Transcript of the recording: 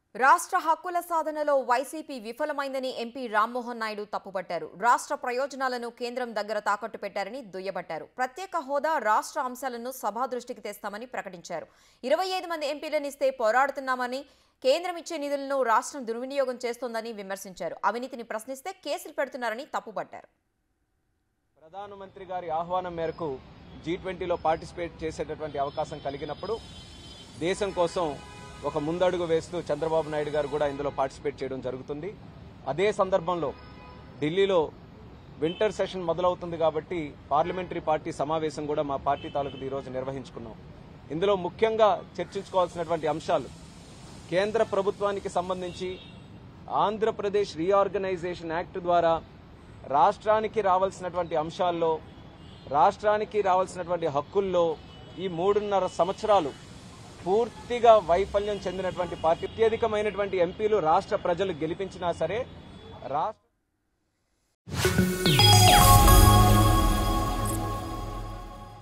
రాష్ట్ర హక్కుల సాధనలో వైసీపీ విఫలమైందని ఎంపీ రామ్మోహన్ నాయుడు తప్పుపట్టారు రాష్ట్ర ప్రయోజనాలను కేంద్రం దగ్గర తాకట్టు పెట్టారని దుయ్యబట్టారు ప్రత్యేక హోదా రాష్ట్ర అంశాలను సభా దృష్టికి తెస్తామని ప్రకటించారు ఇరవై ఐదు మంది ఎంపీలను ఇస్తే పోరాడుతున్నామని కేంద్రం ఇచ్చే నిధులను రాష్ట్రం దుర్వినియోగం చేస్తోందని విమర్శించారు అవినీతిని ప్రశ్నిస్తే కేసులు పెడుతున్నారని తప్పుపట్టారు ప్రధానమంత్రి గారి ఆహ్వానం మేరకు జీ ట్వంటీలో పార్టిసిపేట్ చేసేటటువంటి అవకాశం కలిగినప్పుడు దేశం కోసం ఒక ముందడుగు వేస్తూ చంద్రబాబు నాయుడు గారు కూడా ఇందులో పార్టిసిపేట్ చేయడం జరుగుతుంది అదే సందర్భంలో ఢిల్లీలో వింటర్ సెషన్ మొదలవుతుంది కాబట్టి పార్లమెంటరీ పార్టీ సమావేశం కూడా మా పార్టీ తాలూకు ఈరోజు నిర్వహించుకున్నాం ఇందులో ముఖ్యంగా చర్చించుకోవాల్సినటువంటి అంశాలు కేంద్ర ప్రభుత్వానికి సంబంధించి ఆంధ్రప్రదేశ్ రీఆర్గనైజేషన్ యాక్ట్ ద్వారా రాష్ట్రానికి రావాల్సినటువంటి అంశాల్లో రాష్ట్రానికి రావాల్సినటువంటి హక్కుల్లో ఈ మూడున్నర సంవత్సరాలు పూర్తిగా వైఫల్యం చెందినటువంటి పార్టీ అత్యధికమైనటువంటి ఎంపీలు రాష్ట్ర ప్రజలు గెలిపించినా సరే రాష్ట్ర